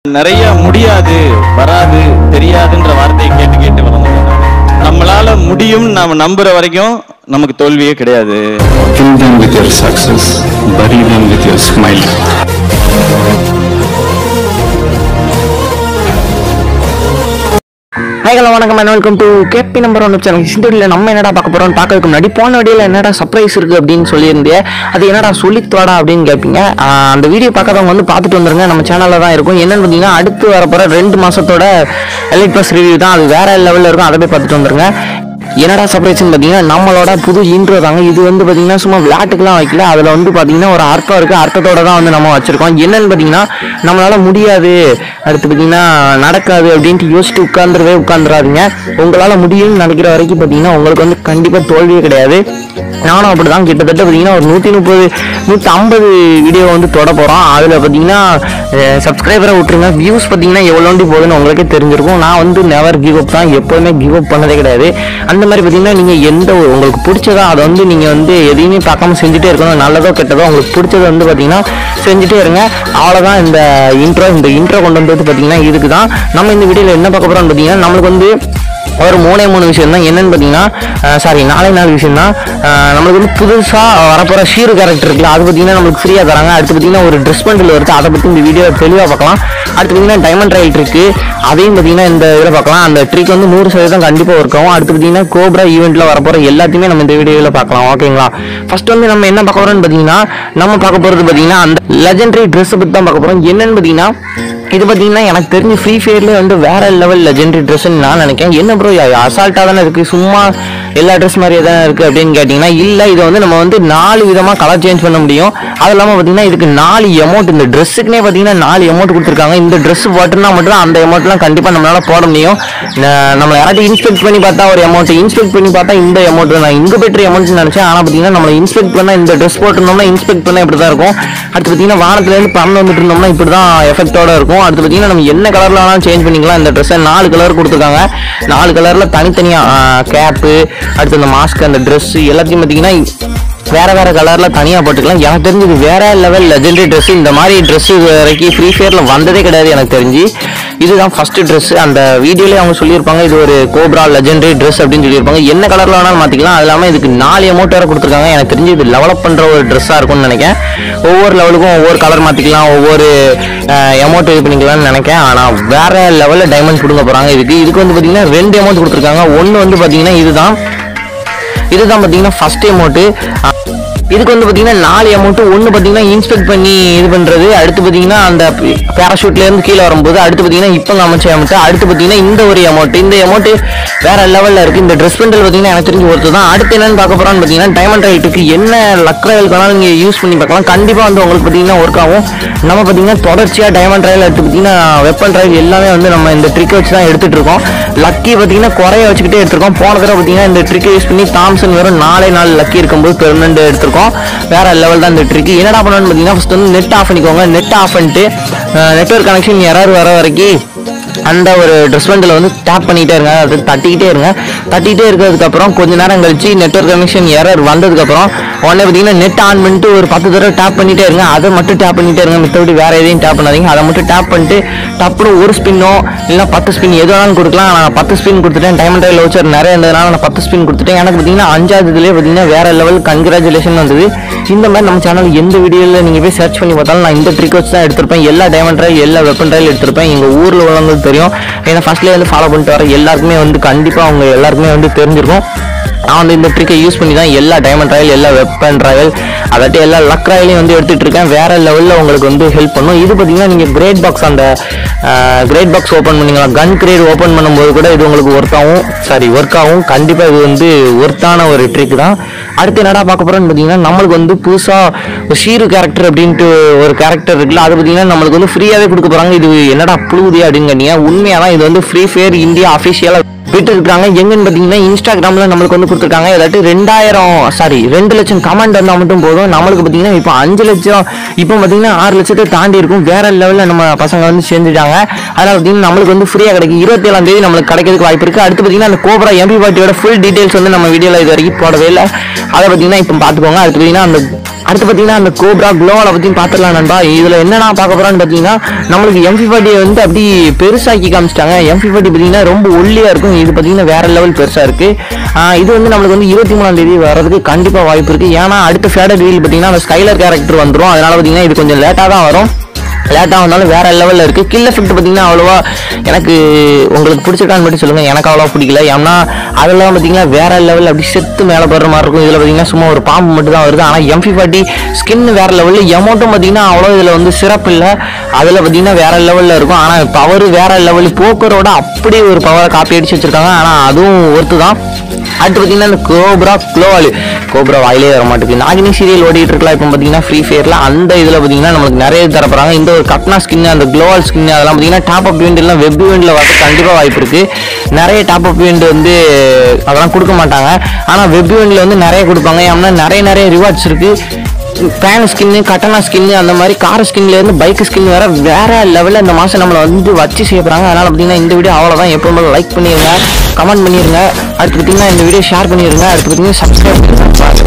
நிறைய முடியாது வராது தெரியாதுன்ற வார்த்தையை கேட்டு கேட்டு வளர்ந்தோம் நம்மளால முடியும் நாம நம்புற வரைக்கும் நமக்கு தோல்வியே கிடையாது Kill them with your success, bury them with your smile. Hi hello வணக்கம் and welcome to K P number one channel இந்த வீடியோவில் நம்ம என்னடா பார்க்க போகிறோம் பார்க்கறதுக்கு முன்னாடி போன வீடியோவில் என்னடா சர்ப்ரைஸ் இருக்குது அப்படின்னு சொல்லியிருந்தேன் அது என்னடா சொல்லித்தோடா அப்படின்னு கேட்பீங்க ஆஹ் அந்த வீடியோ பார்க்காதவங்க வந்து பார்த்துட்டு வந்துருங்க நம்ம சேனலில் தான் இருக்கும் என்னன்னு பார்த்தீங்கன்னா அடுத்து வரப்போகிற ரெண்டு மாதத்தோட எலைட் ப்ளஸ் ரிவ்யூ தான் அது வேற லெவலில் இருக்கும் அதை போய் பார்த்துட்டு வந்துருங்க என்னடா சர்ப்ரைஸ்னு பார்த்தீங்கன்னா நம்மளோட புது இன்ட்ரோ தாங்க இது வந்து பார்த்தீங்கன்னா சும்மா விளையாட்டுக்கெல்லாம் வைக்கல அதில் வந்து பார்த்தீங்கன்னா ஒரு அர்த்தம் இருக்குது அர்த்தத்தோட தான் வந்து நம்ம வச்சுருக்கோம் என்னன்னு பார்த்தீங்கன்னா நம்மளால முடியாது அடுத்து பார்த்தீங்கன்னா நடக்காது அப்படின்ட்டு யோசிச்சுட்டு உட்காந்துருவே உட்காந்துராதீங்க உங்களால் முடியும்னு நினைக்கிற வரைக்கும் பார்த்தீங்கன்னா உங்களுக்கு வந்து கண்டிப்பாக தோல்வியே கிடையாது நானும் அப்படி தான் கிட்டத்தட்ட பார்த்தீங்கன்னா ஒரு நூற்றி முப்பது நூற்றி ஐம்பது வீடியோ வந்து தொட போகிறோம் அதில் பார்த்தீங்கன்னா சப்ஸ்கிரைபரை விட்டுருங்க வியூஸ் பார்த்தீங்கன்னா எவ்வளோண்டி போகுதுன்னு உங்களுக்கே தெரிஞ்சிருக்கும் நான் வந்து நெவர் கிவ் அப் தான் எப்போவுமே கிவ் அப் பண்ணதே கிடையாது அந்த மாதிரி பார்த்தீங்கன்னா நீங்கள் எந்த ஒரு உங்களுக்கு பிடிச்சதோ அதை வந்து நீங்கள் வந்து எதையுமே பார்க்காம செஞ்சுட்டே இருக்கணும் நல்லதோ கெட்டதோ உங்களுக்கு பிடிச்சதை வந்து பார்த்தீங்கன்னா செஞ்சுட்டே இருங்க அவ்வளோதான் இந்த இன்ட்ரோ இந்த இன்ட்ரோ கொண்டு வந்தது பார்த்தீங்கன்னா இதுக்கு தான் நம்ம இந்த வீடியோவில் என்ன பார்க்க போகிறோம்னு பார்த்தீங்கன்னா நம்மளுக்கு வந்து ஒரு மூணே மூணு விஷயம் தான் என்னன்னு பார்த்தீங்கன்னா சாரி நாலே நாலு விஷயம் தான் நம்மளுக்கு வந்து புதுசாக வரப்போகிற ஷீரு கேரக்டர் இருக்குல்ல அது பார்த்தீங்கன்னா நம்மளுக்கு ஃப்ரீயாக தராங்க அடுத்து பார்த்தீங்கன்னா ஒரு ட்ரெஸ் பண்டில் வருது அதை பற்றி இந்த வீடியோ தெளிவாக பார்க்கலாம் அடுத்து பார்த்தீங்கன்னா டைமண்ட் ரயில் ட்ரிக்கு அதையும் பார்த்தீங்கன்னா இந்த இதில் பார்க்கலாம் அந்த ட்ரிக் வந்து நூறு சதவீதம் கண்டிப்பாக ஒர்க் ஆகும் அடுத்து பார்த்தீங்கன்னா கோப்ரா ஈவெண்ட்டில் வரப்போகிற எல்லாத்தையுமே நம்ம இந்த வீடியோவில் பார்க்கலாம் ஓகேங்களா ஃபர்ஸ்ட் வந்து நம்ம என்ன பார்க்க போகிறோம்னு பார்த்தீங்கன்னா நம்ம பார்க்க போகிறது பார்த்தீங்கன்னா அந்த லெஜெண்டரி ட்ரெஸ்ஸை பற்றி தான் பார்க்க போகிறோம் என்னன்னு பார்த்தீங்கன்னா இது பார்த்தீங்கன்னா எனக்கு தெரிஞ்சு ஃப்ரீ ஃபயர்லேயே வந்து வேற லெவல் லெஜெண்டரி ட்ரெஸ்ன்னு நான் நினைக்கிறேன் என்ன ப்ரோ அசால்ட்டாக தானே இருக்குது சும்மா எல்லா ட்ரெஸ் மாதிரியே தானே இருக்குது அப்படின்னு கேட்டிங்கன்னா இல்லை இதை வந்து நம்ம வந்து நாலு விதமாக கலர் சேஞ்ச் பண்ண முடியும் அது இல்லாமல் பார்த்தீங்கன்னா இதுக்கு நாலு எமௌண்ட் இந்த ட்ரெஸ்ஸுக்குனே பார்த்தீங்கன்னா நாலு எமௌண்ட் கொடுத்துருக்காங்க இந்த ட்ரெஸ் போட்டுனா மட்டும் அந்த அமௌண்ட்லாம் கண்டிப்பாக நம்மளால் போட முடியும் ந- நம்ம யாராச்சும் இன்ஸ்பெக்ட் பண்ணி பார்த்தா ஒரு அமௌண்ட் இன்ஸ்பெக்ட் பண்ணி பார்த்தா இந்த அமௌண்ட் நான் இங்கு பெற்ற அமௌண்ட் நினச்சேன் ஆனால் பார்த்தீங்கன்னா நம்ம இன்ஸ்பெக்ட் பண்ணால் இந்த ட்ரெஸ் போட்டிருந்தோம்னா இன்ஸ்பெக்ட் பண்ணால் இப்படி தான் இருக்கும் அடுத்து பார்த்தீங்கன்னா வானத்துலேருந்து பறந்து வந்துட்டு இருந்தோம்னா இப்படி தான் எஃபெக்டோட இருக்கும் அடுத்து பார்த்தீங்கன்னா நம்ம என்ன கலரில் வேணாலும் சேஞ்ச் பண்ணிக்கலாம் இந்த ட்ரெஸ்ஸை நாலு கலர் கொடுத்துருக்காங்க நாலு கலரில் தனித்தனியாக கேப்பு அடுத்து இந்த மாஸ்க் அந்த ட்ரெஸ்ஸு எல்லாத்தையும் பார்த்தீங்கன்னா வேற வேற கலர்ல தனியா போட்டுக்கலாம் எனக்கு தெரிஞ்சு இது வேற லெவல் லெஜெண்டரி Dress இந்த மாதிரி Dress இது வரைக்கும் ஃப்ரீ ஃபயர்ல வந்ததே கிடையாது எனக்கு தெரிஞ்சு இதுதான் ஃபர்ஸ்ட் Dress அந்த வீடியோலயே அவங்க சொல்லியிருப்பாங்க இது ஒரு கோப்ரா லெஜெண்டரி Dress அப்படின்னு சொல்லியிருப்பாங்க என்ன கலர்ல வேணாலும் மாத்திக்கலாம் அது இல்லாம இதுக்கு நாலு அமௌண்ட் வேற கொடுத்துருக்காங்க எனக்கு தெரிஞ்சு இது டெவலப் பண்ற ஒரு ட்ரெஸ்ஸா இருக்கும்னு நினைக்கிறேன் ஒவ்வொரு லெவலுக்கும் ஒவ்வொரு கலர் மாத்திக்கலாம் ஒவ்வொரு அமௌண்ட் இது பண்ணிக்கலாம்னு நினைக்கிறேன் ஆனா வேற லெவல்ல டைமண்ட் கொடுக்க போறாங்க இதுக்கு இதுக்கு வந்து பாத்தீங்கன்னா ரெண்டு அமௌண்ட் கொடுத்துருக்காங்க ஒன்னு வந்து பாத்தீங்கன்னா இதுதான் இதுதான் பார்த்தீங்கன்னா ஃபர்ஸ்ட் அமௌண்ட்டு இதுக்கு வந்து பார்த்தீங்கன்னா நாலு அமௌண்ட்டு ஒன்று பார்த்தீங்கன்னா இன்ஸ்பெக்ட் பண்ணி இது பண்ணுறது அடுத்து பார்த்தீங்கன்னா அந்த பேராஷூட்லேருந்து கீழே வரும்போது அடுத்து பார்த்தீங்கன்னா இப்போ அமைச்ச அமௌண்ட்டு அடுத்து பார்த்தீங்கன்னா இந்த ஒரு அமௌண்ட் இந்த அமௌண்ட்டு வேற லெவலில் இருக்குது இந்த ட்ரெஸ் பண்டல் பார்த்தீங்கன்னா எனக்கு தெரிஞ்சு ஒருத்தர் தான் அடுத்து என்னன்னு பார்க்க போகிறோம்னு பார்த்தீங்கன்னா டைமண்ட் ரைட்டுக்கு என்ன லக் ரயில் வேணாலும் நீங்கள் யூஸ் பண்ணி பார்க்கலாம் கண்டிப்பாக வந்து உங்களுக்கு பார்த்தீங்கன்னா ஒர்க் ஆகும் நம்ம பார்த்தீங்கன்னா தொடர்ச்சியாக டைமண்ட் ரயில் அடுத்து பார்த்தீங்கன்னா வெப்பன் ரயில் எல்லாமே வந்து நம்ம இந்த ட்ரிக் வச்சு தான் எடுத்துட்டு இருக்கோம் லக்கி பார்த்தீங்கன்னா குறைய வச்சுக்கிட்டே எடுத்திருக்கோம் போன தடவை பார்த்தீங்கன்னா இந்த ட்ரிக்கை யூஸ் பண்ணி தாம்சன் வெறும் நாலே நாலு லக்கி இருக்கும்போது பெர்மனண்ட் எடுத்திருக்கோம் வேற லெவல் தான் இந்த ட்ரிக் என்னடா பண்ணணும்னு பார்த்தீங்கன்னா ஃபர்ஸ்ட் வந்து நெட் ஆஃப் பண்ணிக்கோங்க நெட் ஆஃப் பண்ணிட்டு நெட்ஒர்க் கனெக்ஷன் எரர் வர வரைக்கும் அந்த ஒரு ட்ரெஸ் பண்டில் வந்து டேப் பண்ணிகிட்டே இருங்க அது தட்டிக்கிட்டே இருங்க தட்டிக்கிட்டே இருக்கிறதுக்கப்புறம் கொஞ்ச நேரம் கழிச்சு நெட்ஒர்க் கனெக்ஷன் எரர் வந்ததுக்கப்புறம் உடனே பார்த்தீங்கன்னா நெட் ஆன் பண்ணிட்டு ஒரு பத்து தடவை டேப் பண்ணிட்டே இருங்க அதை மட்டும் டேப் பண்ணிட்டே இருங்க மித்தபடி வேற எதையும் டேப் பண்ணாதீங்க அதை மட்டும் டேப் பண்ணிட்டு டப்புனு ஒரு ஸ்பின்னோ இல்லைன்னா பத்து ஸ்பின் எது வேணாலும் கொடுக்கலாம் நான் பத்து ஸ்பின் கொடுத்துட்டேன் டைமண்ட் ரயில் வச்சர் நிறைய இருந்ததுனால நான் பத்து ஸ்பின் கொடுத்துட்டேன் எனக்கு பார்த்தீங்கன்னா அஞ்சாவது இதுலேயே பார்த்தீங்கன்னா வேற லெவல் கங்க்ராச்சுலேஷன் வந்தது இந்த மாதிரி நம்ம சேனல் எந்த வீடியோவில் நீங்கள் போய் சர்ச் பண்ணி பார்த்தாலும் நான் இந்த ட்ரிக் வச்சு தான் எடுத்திருப்பேன் எல்லா டைமண்ட் ரயில் எல்லா வெப்பன் ரயில் எடுத்திருப்பேன் எங்கள் ஊரில் உள்ளவங்களுக்கு தெரியும் ஏன்னா ஃபர்ஸ்ட்லேயே வந்து ஃபாலோ பண்ணிட்டு வர எல்லாருக்குமே வந்து கண்டிப்பாக அவங்க எல்லாருக்குமே வந்து தெரிஞ்சிருக்கும் நான் வந்து இந்த ட்ரிக்கை யூஸ் பண்ணி தான் எல்லா டைமண்ட் ராயல் எல்லா வெப்பன் ராயல் அதாட்டி எல்லா லக் ராயலையும் வந்து எடுத்துட்டு இருக்கேன் வேற லெவலில் உங்களுக்கு வந்து ஹெல்ப் பண்ணும் இது பார்த்தீங்கன்னா நீங்கள் கிரேட் பாக்ஸ் அந்த கிரேட் பாக்ஸ் ஓப்பன் பண்ணீங்களா கன் கிரேட் ஓப்பன் பண்ணும்போது கூட இது உங்களுக்கு ஒர்க் ஆகும் சாரி ஒர்க் ஆகும் கண்டிப்பாக இது வந்து ஒர்த்தான ஒரு ட்ரிக் தான் அடுத்து என்னடா பார்க்க போகிறோம்னு பார்த்தீங்கன்னா நம்மளுக்கு வந்து புதுசாக ஷீரு கேரக்டர் அப்படின்ட்டு ஒரு கேரக்டர் இருக்குல்ல அது பார்த்தீங்கன்னா நம்மளுக்கு வந்து ஃப்ரீயாகவே கொடுக்க போகிறாங்க இது என்னடா புழுவுதே அப்படின்னு கேட்டீங்க உண்மையாக தான் இது வந்து ஃப்ரீ ஃபயர் இந்தியா அஃபிஷியலாக விட்டு இருக்காங்க எங்கன்னு பார்த்தீங்கன்னா இன்ஸ்டாகிராமில் நம்மளுக்கு வந்து கொடுத்துருக்காங்க ஏதாட்டு ரெண்டாயிரம் சாரி ரெண்டு லட்சம் கமெண்ட் வந்தால் மட்டும் போதும் நம்மளுக்கு பார்த்தீங்கன்னா இப்போ அஞ்சு லட்சம் இப்போ பார்த்தீங்கன்னா ஆறு லட்சத்தை தாண்டி இருக்கும் வேற லெவலில் நம்ம பசங்க வந்து சேர்ந்துட்டாங்க அதனால் பார்த்தீங்கன்னா நம்மளுக்கு வந்து ஃப்ரீயாக கிடைக்கும் இருபத்தி ஏழாம் தேதி நம்மளுக்கு கிடைக்கிறதுக்கு வாய்ப்பு இருக்குது அடுத்து பார்த்தீங்கன்னா அந்த கோபரா எம்பி பார்ட்டியோட ஃபுல் டீடைல்ஸ் வந்து நம்ம வீடியோவில் இது வரைக்கும் போடவே இல்லை அதை பார்த்தீங்கன்னா இப்போ பார்த்துக்கோங்க அடுத்து பார்த்தீங்கன்னா அந்த அடுத்து பார்த்தீங்கன்னா அந்த கோப்ரா க்ளோவால பற்றியும் பார்த்துடலாம் நண்பா இதில் என்னென்ன பார்க்க போகிறோன்னு பார்த்தீங்கன்னா நம்மளுக்கு எம்பி ஃபார்ட்டியை வந்து அப்படி பெருசாக்கி காமிச்சிட்டாங்க எம்பி ஃபார்ட்டி பார்த்தீங்கன்னா ரொம்ப ஒல்லியாக இருக்கும் இது பார்த்தீங்கன்னா வேற லெவல் பெருசாக இருக்குது இது வந்து நம்மளுக்கு வந்து இருபத்தி மூணாம் தேதி வரதுக்கு கண்டிப்பாக வாய்ப்பு இருக்குது ஏன்னா அடுத்த ஃபேடர் வீல் பார்த்தீங்கன்னா அந்த ஸ்கைலர் கேரக்டர் வந்துடும் அதனால பார்த்தீங்கன்னா இது கொஞ்சம் லேட்டாக தான் வரும் லேட்டாக வந்தாலும் வேற லெவலில் இருக்குது கில் எஃபெக்ட் பார்த்தீங்கன்னா அவ்வளோவா எனக்கு உங்களுக்கு பிடிச்சிருக்கான்னு மட்டும் சொல்லுங்கள் எனக்கு அவ்வளோவா பிடிக்கல ஏன்னா அதெல்லாம் பார்த்தீங்கன்னா வேற லெவலில் அப்படி செத்து மேலே போடுற மாதிரி இருக்கும் இதில் பார்த்தீங்கன்னா சும்மா ஒரு பாம்பு மட்டும் தான் வருது ஆனால் எம்பி ஃபார்ட்டி ஸ்கின் வேற லெவலில் எமௌண்ட்டும் பார்த்தீங்கன்னா அவ்வளோ இதில் வந்து சிறப்பு இல்லை அதில் பார்த்தீங்கன்னா வேற லெவலில் இருக்கும் ஆனால் பவர் வேற லெவல் போக்கரோட அப்படி ஒரு பவரை காப்பி அடிச்சு வச்சிருக்காங்க ஆனால் அதுவும் ஒர்த்து தான் அடுத்து பார்த்தீங்கன்னா இந்த கோப்ரா க்ளோவால் கோப்ரா வாயிலே வர மாட்டேங்குது நாகினி சீரியல் ஓடிட்டு இருக்கலாம் இப்போ பார்த்தீங்கன்னா ஃப்ரீ ஃபயரில் அந்த இதில் பார்த்தீங்கன்னா நம்மளுக்கு நிறைய தரப்போறாங்க இந்த ஒரு கட்னா ஸ்கின் அந்த க்ளோவால் ஸ்கின் அதெல்லாம் பார்த்தீங்கன்னா டாப் அப் ஈவெண்ட் எல்லாம் வெப் ஈவெண்ட்டில் வரது கண்டிப்பாக வாய்ப்பு இருக்கு நிறைய டாப் அப் ஈவெண்ட் வந்து அதெல்லாம் கொடுக்க மாட்டாங்க ஆனால் வெப் ஈவெண்ட்டில் வந்து நிறைய கொடுப்பாங்க ஏன்னா நிறைய நிறைய ரிவார்ட்ஸ் இருக்கு பேன் ஸ்கின்னு கட்டனா ஸ்கின்னு அந்த மாதிரி கார் ஸ்கின்ல இருந்து பைக் ஸ்கின் வேற வேற லெவலில் இந்த மாதம் நம்மளை வந்து வச்சு செய்ய போகிறாங்க அதனால பார்த்தீங்கன்னா இந்த வீடியோ அவ்வளோதான் எப்பவும் லைக் பண்ணிடுங்க கமெண்ட் பண்ணிடுங்க அடுத்து பார்த்தீங்கன்னா இந்த வீடியோ ஷேர் பண்ணிடுங்க அடுத்து பார்த்தீங்கன்னா சப்ஸ்கிரைப் பண்ணிடுங்க